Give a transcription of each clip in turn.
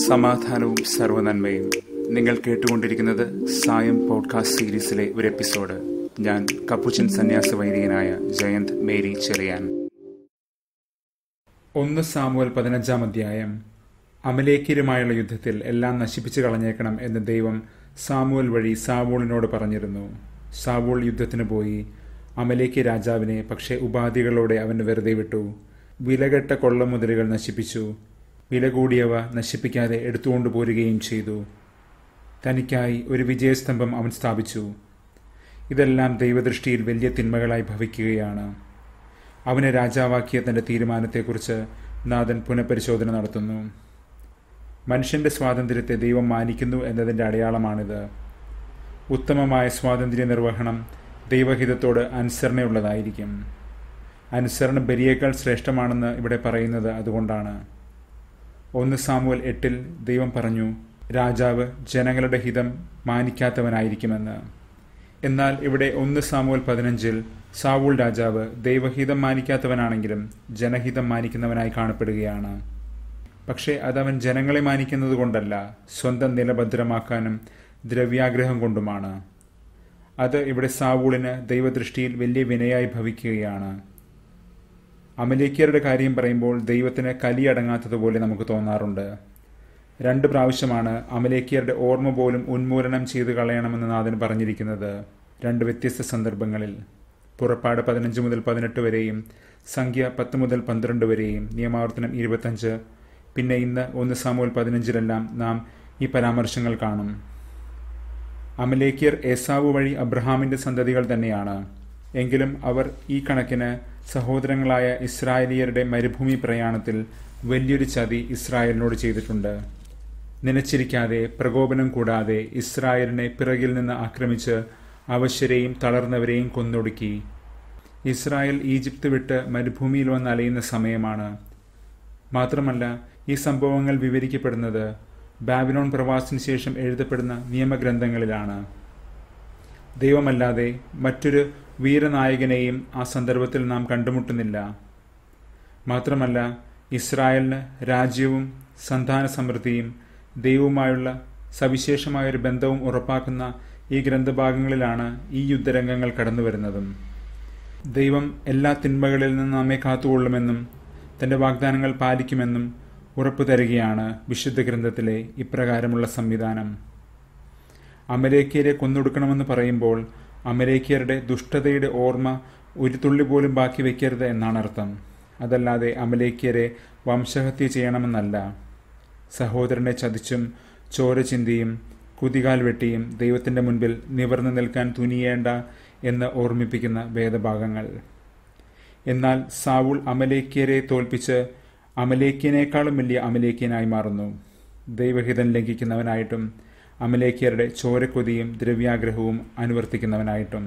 സമാധാനവും സർവനന്മയും നിങ്ങൾ കേട്ടുകൊണ്ടിരിക്കുന്നത് സായം പോഡ്കാസ്റ്റ് സീരീസിലെ ഒരു എപ്പിസോഡ് ഞാൻ കപ്പുച്ചൻ സന്യാസ വൈദികനായ ജയന്ത് മേരി ചെറിയാൻ ഒന്ന് സാമുവൽ പതിനഞ്ചാം അധ്യായം അമലേക്കിരുമായുള്ള യുദ്ധത്തിൽ എല്ലാം നശിപ്പിച്ചു കളഞ്ഞേക്കണം എന്ന് ദൈവം സാമുവൽ വഴി സാവൂളിനോട് പറഞ്ഞിരുന്നു സാവൂൾ യുദ്ധത്തിന് പോയി അമലേക്ക് രാജാവിനെ പക്ഷേ ഉപാധികളോടെ അവൻ വെറുതെ വിട്ടു വിലകെട്ട കൊള്ളമുതലുകൾ നശിപ്പിച്ചു വില കൂടിയവ നശിപ്പിക്കാതെ എടുത്തുകൊണ്ടു പോരുകയും ചെയ്തു തനിക്കായി ഒരു വിജയസ്തംഭം അവൻ സ്ഥാപിച്ചു ഇതെല്ലാം ദൈവദൃഷ്ടിയിൽ വലിയ തിന്മകളായി ഭവിക്കുകയാണ് അവനെ രാജാവാക്കിയ തന്റെ തീരുമാനത്തെക്കുറിച്ച് നാഥൻ പുനഃപരിശോധന നടത്തുന്നു മനുഷ്യന്റെ സ്വാതന്ത്ര്യത്തെ ദൈവം മാനിക്കുന്നു എന്നതിൻ്റെ അടയാളമാണിത് ഉത്തമമായ സ്വാതന്ത്ര്യ നിർവഹണം ദൈവഹിതത്തോട് അനുസരണയുള്ളതായിരിക്കും അനുസരണ ബലിയേക്കാൾ ശ്രേഷ്ഠമാണെന്ന് ഇവിടെ പറയുന്നത് അതുകൊണ്ടാണ് ഒന്ന് സാമുവൽ എട്ടിൽ ദൈവം പറഞ്ഞു രാജാവ് ജനങ്ങളുടെ ഹിതം മാനിക്കാത്തവനായിരിക്കുമെന്ന് എന്നാൽ ഇവിടെ ഒന്ന് സാമുവൽ പതിനഞ്ചിൽ സാവൂൾ രാജാവ് ദൈവഹിതം മാനിക്കാത്തവനാണെങ്കിലും ജനഹിതം മാനിക്കുന്നവനായി കാണപ്പെടുകയാണ് പക്ഷേ അതവൻ ജനങ്ങളെ മാനിക്കുന്നത് കൊണ്ടല്ല സ്വന്തം നില ഭദ്രമാക്കാനും ദ്രവ്യാഗ്രഹം കൊണ്ടുമാണ് അത് ഇവിടെ സാവൂളിന് ദൈവദൃഷ്ടിയിൽ വലിയ വിനയായി ഭവിക്കുകയാണ് അമലേക്കിയരുടെ കാര്യം പറയുമ്പോൾ ദൈവത്തിന് കലിയടങ്ങാത്തതുപോലെ നമുക്ക് തോന്നാറുണ്ട് രണ്ട് പ്രാവശ്യമാണ് അമലേക്കിയരുടെ ഓർമ്മ പോലും ഉന്മൂലനം ചെയ്തു കളയണമെന്ന് നാഥൻ പറഞ്ഞിരിക്കുന്നത് രണ്ട് വ്യത്യസ്ത സന്ദർഭങ്ങളിൽ പുറപ്പാട് പതിനഞ്ച് മുതൽ പതിനെട്ട് വരെയും സംഖ്യ പത്ത് മുതൽ പന്ത്രണ്ട് വരെയും നിയമാവർത്തനം ഇരുപത്തഞ്ച് പിന്നെ ഇന്ന് ഒന്ന് സാമൂൽ പതിനഞ്ചിലെല്ലാം നാം ഈ പരാമർശങ്ങൾ കാണും അമലേക്കിയർ ഏസാവു വഴി അബ്രഹാമിന്റെ സന്തതികൾ തന്നെയാണ് എങ്കിലും അവർ ഈ കണക്കിന് സഹോദരങ്ങളായ ഇസ്രായേലിയരുടെ മരുഭൂമി പ്രയാണത്തിൽ വലിയൊരു ചതി ഇസ്രായേലിനോട് ചെയ്തിട്ടുണ്ട് നനച്ചിരിക്കാതെ പ്രകോപനം കൂടാതെ ഇസ്രായേലിനെ പിറകിൽ നിന്ന് ആക്രമിച്ച് അവശ്യരെയും തളർന്നവരെയും കൊന്നൊടുക്കി ഇസ്രായേൽ ഈജിപ്ത് വിട്ട് മരുഭൂമിയിൽ വന്ന് അലയുന്ന സമയമാണ് മാത്രമല്ല ഈ സംഭവങ്ങൾ വിവരിക്കപ്പെടുന്നത് ബാബിലോൺ പ്രവാസത്തിന് ശേഷം എഴുതപ്പെടുന്ന നിയമഗ്രന്ഥങ്ങളിലാണ് ദൈവമല്ലാതെ മറ്റൊരു വീരനായകനെയും ആ സന്ദർഭത്തിൽ നാം കണ്ടുമുട്ടുന്നില്ല മാത്രമല്ല ഇസ്രായേലിന് രാജ്യവും സന്താന സമൃദ്ധിയും ദൈവവുമായുള്ള സവിശേഷമായൊരു ബന്ധവും ഉറപ്പാക്കുന്ന ഈ ഗ്രന്ഥഭാഗങ്ങളിലാണ് ഈ യുദ്ധരംഗങ്ങൾ കടന്നു വരുന്നതും ദൈവം എല്ലാ തിന്മകളിൽ നിന്ന് നമ്മെ കാത്തുകൊള്ളുമെന്നും തന്റെ വാഗ്ദാനങ്ങൾ പാലിക്കുമെന്നും ഉറപ്പു തരികയാണ് വിശുദ്ധ ഗ്രന്ഥത്തിലെ ഇപ്രകാരമുള്ള സംവിധാനം അമലേക്കിയരെ കൊന്നൊടുക്കണമെന്ന് പറയുമ്പോൾ അമലേക്കിയരുടെ ദുഷ്ടതയുടെ ഓർമ്മ ഒരു തുള്ളി പോലും ബാക്കി വയ്ക്കരുത് എന്നാണ് അർത്ഥം അതല്ലാതെ അമലേക്കിയരെ വംശഹത്യ ചെയ്യണമെന്നല്ല സഹോദരനെ ചതിച്ചും ചോര ചിന്തിയും കുതികാൽ വെട്ടിയും ദൈവത്തിന്റെ മുൻപിൽ നിവർന്നു നിൽക്കാൻ തുനിയേണ്ട എന്ന് ഓർമ്മിപ്പിക്കുന്ന വേദഭാഗങ്ങൾ എന്നാൽ സാവുൾ അമലേക്കിയരെ തോൽപ്പിച്ച് അമലേക്കിയനേക്കാളും വലിയ അമലേക്കിയനായി മാറുന്നു ദൈവഹിതം ലംഘിക്കുന്നവനായിട്ടും അമലേക്കിയരുടെ ചോരക്കൊതിയും ദ്രവ്യാഗ്രഹവും അനുവർത്തിക്കുന്നവനായിട്ടും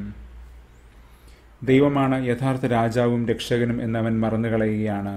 ദൈവമാണ് യഥാർത്ഥ രാജാവും രക്ഷകനും എന്നവൻ മറന്നുകളയുകയാണ്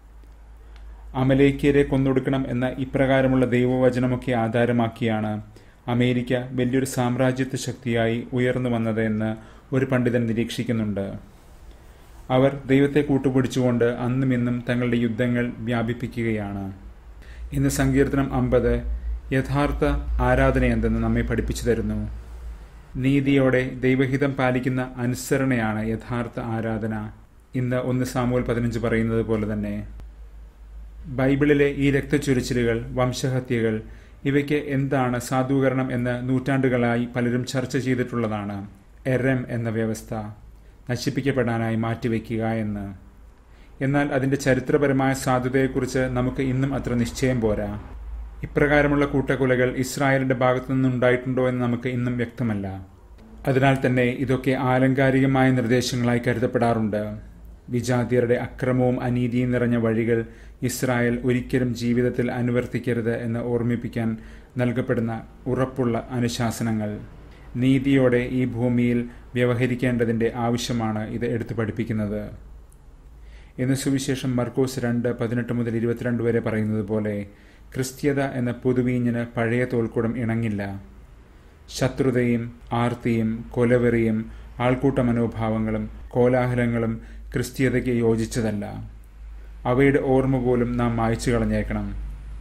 അമലേക്കിയരെ കൊന്നൊടുക്കണം എന്ന ഇപ്രകാരമുള്ള ദൈവവചനമൊക്കെ ആധാരമാക്കിയാണ് അമേരിക്ക വലിയൊരു സാമ്രാജ്യത്വ ശക്തിയായി ഉയർന്നു വന്നത് എന്ന് ഒരു പണ്ഡിതൻ നിരീക്ഷിക്കുന്നുണ്ട് അവർ ദൈവത്തെ കൂട്ടുപിടിച്ചുകൊണ്ട് അന്നും ഇന്നും തങ്ങളുടെ യുദ്ധങ്ങൾ വ്യാപിപ്പിക്കുകയാണ് ഇന്ന് സങ്കീർത്തനം അമ്പത് യഥാർത്ഥ ആരാധന എന്തെന്ന് നമ്മെ പഠിപ്പിച്ചു തരുന്നു നീതിയോടെ ദൈവഹിതം പാലിക്കുന്ന അനുസരണയാണ് യഥാർത്ഥ ആരാധന ഇന്ന് ഒന്ന് സാമൂൽ പതിനഞ്ച് പറയുന്നത് പോലെ തന്നെ ബൈബിളിലെ ഈ രക്തച്ചൊരിച്ചിലുകൾ വംശഹത്യകൾ ഇവയ്ക്ക് എന്താണ് സാധൂകരണം എന്ന് നൂറ്റാണ്ടുകളായി പലരും ചർച്ച ചെയ്തിട്ടുള്ളതാണ് എറം എന്ന വ്യവസ്ഥ നശിപ്പിക്കപ്പെടാനായി മാറ്റിവെക്കുക എന്ന് എന്നാൽ അതിന്റെ ചരിത്രപരമായ സാധ്യതയെക്കുറിച്ച് നമുക്ക് ഇന്നും അത്ര നിശ്ചയം പോരാ ഇപ്രകാരമുള്ള കൂട്ടക്കൊലകൾ ഇസ്രായേലിന്റെ ഭാഗത്തു നിന്നുണ്ടായിട്ടുണ്ടോ എന്ന് നമുക്ക് ഇന്നും വ്യക്തമല്ല അതിനാൽ തന്നെ ഇതൊക്കെ ആലങ്കാരികമായ നിർദ്ദേശങ്ങളായി കരുതപ്പെടാറുണ്ട് വിജാതിയരുടെ അക്രമവും അനീതിയും നിറഞ്ഞ വഴികൾ ഇസ്രായേൽ ഒരിക്കലും ജീവിതത്തിൽ അനുവർത്തിക്കരുത് എന്ന് ഓർമ്മിപ്പിക്കാൻ നൽകപ്പെടുന്ന ഉറപ്പുള്ള അനുശാസനങ്ങൾ നീതിയോടെ ഈ ഭൂമിയിൽ വ്യവഹരിക്കേണ്ടതിന്റെ ആവശ്യമാണ് ഇത് എടുത്തു പഠിപ്പിക്കുന്നത് എന്ന് സുവിശേഷം മർക്കോസ് രണ്ട് പതിനെട്ട് മുതൽ ഇരുപത്തിരണ്ട് വരെ പറയുന്നത് പോലെ ക്രിസ്ത്യത എന്ന പുതുവീഞ്ഞിന് പഴയ തോൽക്കുടം ഇണങ്ങില്ല ശത്രുതയും ആർത്തിയും കൊലവെറിയും ആൾക്കൂട്ട മനോഭാവങ്ങളും കോലാഹലങ്ങളും ക്രിസ്തീയതയ്ക്ക് യോജിച്ചതല്ല അവയുടെ ഓർമ്മ പോലും നാം മായ്ച്ചു കളഞ്ഞേക്കണം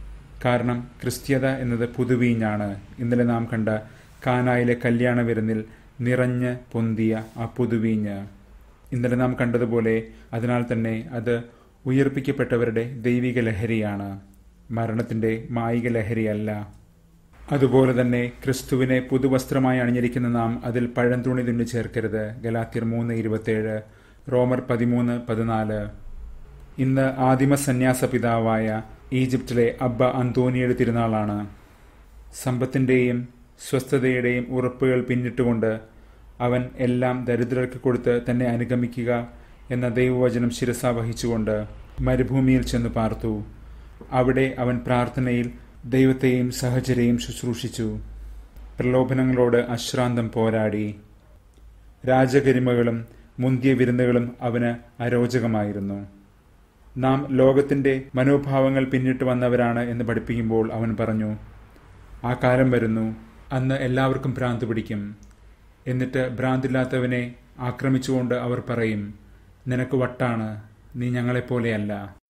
കാരണം ക്രിസ്ത്യത എന്നത് പുതുവീഞ്ഞാണ് ഇന്നലെ നാം കണ്ട കാനായിലെ കല്യാണ വിരുന്നിൽ നിറഞ്ഞ് പൊന്തിയ ആ പുതുവീഞ്ഞ് ഇന്നലെ നാം കണ്ടതുപോലെ അതിനാൽ തന്നെ അത് ഉയർപ്പിക്കപ്പെട്ടവരുടെ ദൈവിക ലഹരിയാണ് മരണത്തിന്റെ മായിക ലഹരിയല്ല അതുപോലെ തന്നെ ക്രിസ്തുവിനെ പുതുവസ്ത്രമായി അണിഞ്ഞിരിക്കുന്ന നാം അതിൽ പഴംതുണി തുന്നി ചേർക്കരുത് ഗലാത്തിയർ മൂന്ന് ഇരുപത്തേഴ് റോമർ പതിമൂന്ന് പതിനാല് ഇന്ന് ആദിമ സന്യാസ പിതാവായ ഈജിപ്തിലെ അബ്ബ അന്തോനിയുടെ തിരുനാളാണ് സമ്പത്തിൻ്റെയും സ്വസ്ഥതയുടെയും ഉറപ്പുകൾ പിന്നിട്ടുകൊണ്ട് അവൻ എല്ലാം ദരിദ്രർക്ക് കൊടുത്ത് തന്നെ അനുഗമിക്കുക എന്ന ദൈവവചനം ശിരസ വഹിച്ചുകൊണ്ട് മരുഭൂമിയിൽ ചെന്ന് പാർത്തു അവിടെ അവൻ പ്രാർത്ഥനയിൽ ദൈവത്തെയും സഹചരെയും ശുശ്രൂഷിച്ചു പ്രലോഭനങ്ങളോട് അശ്രാന്തം പോരാടി രാജകരിമകളും മുന്തിയ വിരുന്നുകളും അവന് അരോചകമായിരുന്നു നാം ലോകത്തിന്റെ മനോഭാവങ്ങൾ പിന്നിട്ട് വന്നവരാണ് എന്ന് പഠിപ്പിക്കുമ്പോൾ അവൻ പറഞ്ഞു ആ കാലം വരുന്നു അന്ന് എല്ലാവർക്കും ഭ്രാന്ത് പിടിക്കും എന്നിട്ട് ഭ്രാന്തില്ലാത്തവനെ ആക്രമിച്ചുകൊണ്ട് അവർ പറയും നിനക്ക് വട്ടാണ് നീ ഞങ്ങളെപ്പോലെയല്ല